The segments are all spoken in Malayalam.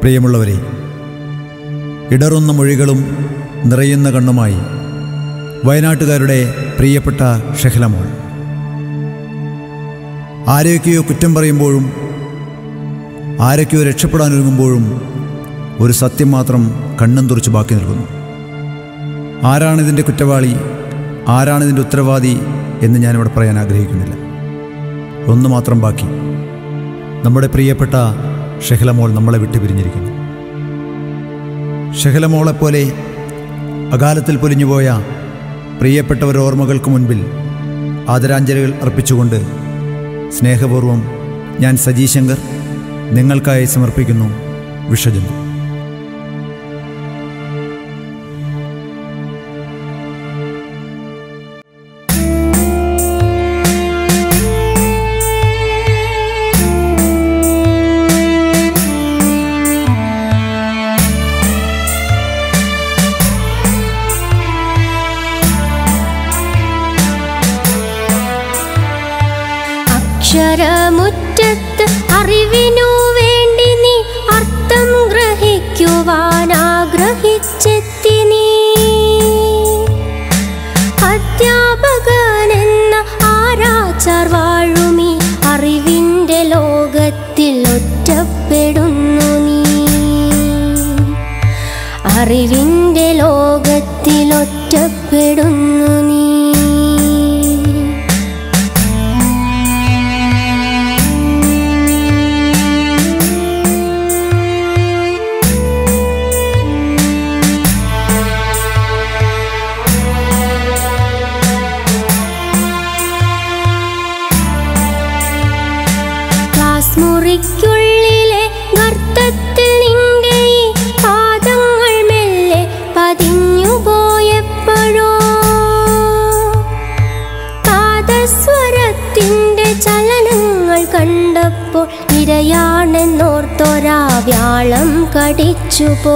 പ്രിയമുള്ളവരെ ഇടറുന്ന മൊഴികളും നിറയുന്ന കണ്ണുമായി വയനാട്ടുകാരുടെ പ്രിയപ്പെട്ട ഷെഹലമോൾ ആരെയൊക്കെയോ കുറ്റം പറയുമ്പോഴും ആരൊക്കെയോ രക്ഷപ്പെടാനൊരുങ്ങുമ്പോഴും ഒരു സത്യം മാത്രം കണ്ണും തുറച്ച് ബാക്കി നിൽക്കുന്നു ആരാണിതിൻ്റെ കുറ്റവാളി ആരാണിതിൻ്റെ ഉത്തരവാദി എന്ന് ഞാനിവിടെ പറയാൻ ആഗ്രഹിക്കുന്നില്ല ഒന്ന് മാത്രം ബാക്കി നമ്മുടെ പ്രിയപ്പെട്ട ഷെഹലമോൾ നമ്മളെ വിട്ടു പിരിഞ്ഞിരിക്കുന്നു ഷെഹലമോളെപ്പോലെ അകാലത്തിൽ പൊലിഞ്ഞുപോയ പ്രിയപ്പെട്ടവർ ഓർമ്മകൾക്ക് മുൻപിൽ ആദരാഞ്ജലികൾ അർപ്പിച്ചുകൊണ്ട് സ്നേഹപൂർവം ഞാൻ സജി ശങ്കർ നിങ്ങൾക്കായി സമർപ്പിക്കുന്നു വിഷജന്തു അക്ഷരമുറ്റത്ത് അറിവിനു വേണ്ടി നീ അർത്ഥം ഗ്രഹിക്കുവാൻ ആഗ്രഹിച്ചെത്തി നീ അധ്യാപകനെന്ന ആരാച്ചാർ വാഴുമീ അറിവിൻ്റെ ലോകത്തിൽ ഒറ്റപ്പെടുന്നു നീ അറിവിൻ്റെ ലോകത്തിൽ ഒറ്റപ്പെടുന്നു നീ ക്ലാസ് മുറിക്കുള്ളിലെ ഗർത്തത്തിൽ നിന്റെ ഈ പാദങ്ങൾ മെല്ലെ പതിഞ്ഞു പോയപ്പോഴോ പാദസ്വരത്തിന്റെ ചലനങ്ങൾ കണ്ടപ്പോൾ ഇരയാണെന്നോർത്തോരാ വ്യാളം കടിച്ചു പോ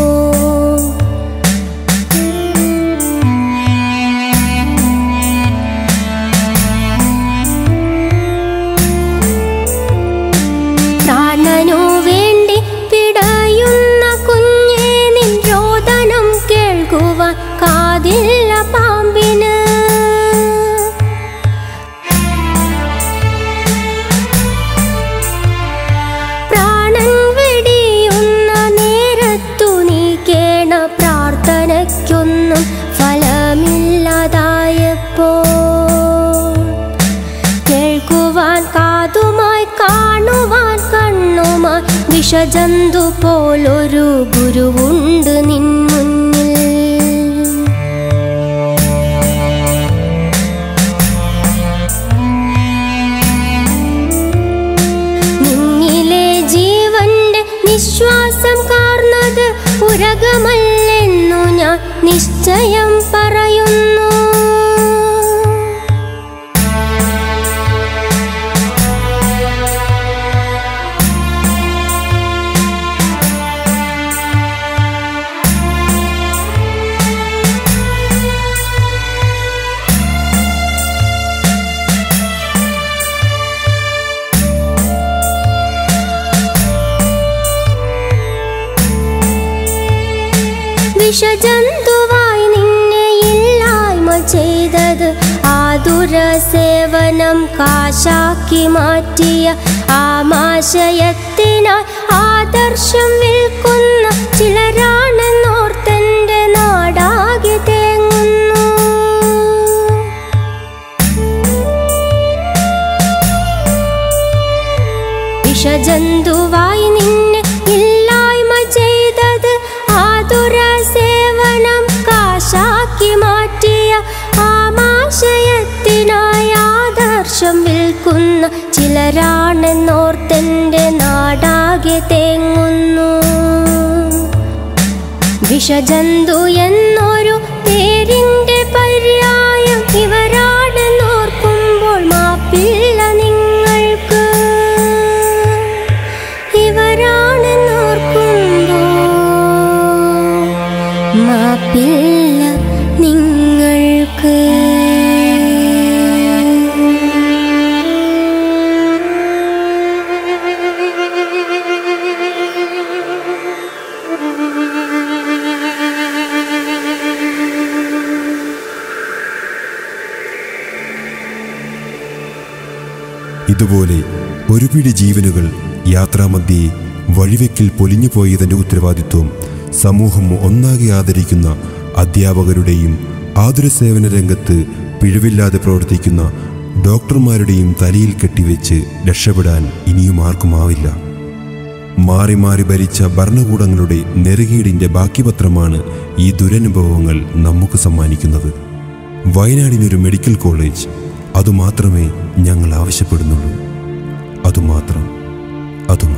പ്രാണനു വേണ്ടി പിടയുന്ന കുഞ്ഞേ നിൻ രോദനം കേൾക്കുവാൻ കാതില്ല പാമ്പിന് പ്രാണൻ വെടിയുന്ന നേരത്തു നീ കേണ പ്രാർത്ഥനയ്ക്കൊന്നും ഫലമില്ലാതായപ്പോ കേൾക്കുവാൻ കാതുമായി കാണുവാൻ കണ്ണുമായി വിഷജന്തു പോലൊരു ഗുരുവുണ്ട് നിൻ മുന്നിൽ നിന്നിലെ ജീവന്റെ നിശ്വാസം കാർന്നത് ഉരകമല്ലെന്നു ഞാൻ നിശ്ചയം പറയുന്നു വിഷജന്തുവായി നിന്നെ ഇല്ലായ്മ ചെയ്തത് ആതുര സേവനം കാശാക്കി മാറ്റിയ ആമാശയത്തിനായി ആദർശം വിൽക്കുന്ന ചിലരാണെന്നോർത്തന്റെ നാടാകെ തേങ്ങുന്നു വിഷജന്തുവായി നിന്നെ ഇല്ലായ്മ ചെയ്തത് ആതുര സേവനം കാശാക്കി മാറ്റിയ ആമാശയത്തിനായി ആദർശം വിൽക്കുന്ന ചിലരാണെന്നോർത്തന്റെ നാടാകെ തേങ്ങുന്നു വിഷജന്തു എന്നൊരു പേരിന്റെ പര്യായം ഇവരാണെന്നോർക്കുമ്പോൾ മാപ്പില്ല നിങ്ങൾക്ക് ഇവരാണെന്നോർക്കുമ്പോൾ മാപ്പില്ല നിങ്ങൾക്ക് ഇതുപോലെ ഒരു പിടി ജീവനുകൾ യാത്രാമധ്യേ വഴിവെക്കിൽ പൊലിഞ്ഞു പോയതിൻ്റെ ഉത്തരവാദിത്വം സമൂഹം ഒന്നാകെ ആദരിക്കുന്ന അധ്യാപകരുടെയും ആതുര സേവന രംഗത്ത് പിഴവില്ലാതെ പ്രവർത്തിക്കുന്ന ഡോക്ടർമാരുടെയും തലയിൽ കെട്ടിവെച്ച് രക്ഷപ്പെടാൻ ഇനിയും ആർക്കുമാവില്ല മാറി മാറി ഭരിച്ച ഭരണകൂടങ്ങളുടെ നെറുകീടിൻ്റെ ബാക്കിപത്രമാണ് ഈ ദുരനുഭവങ്ങൾ നമുക്ക് സമ്മാനിക്കുന്നത് വയനാടിനൊരു മെഡിക്കൽ കോളേജ് അതുമാത്രമേ ഞങ്ങൾ ആവശ്യപ്പെടുന്നുള്ളൂ അതുമാത്രം അതുമാത്രം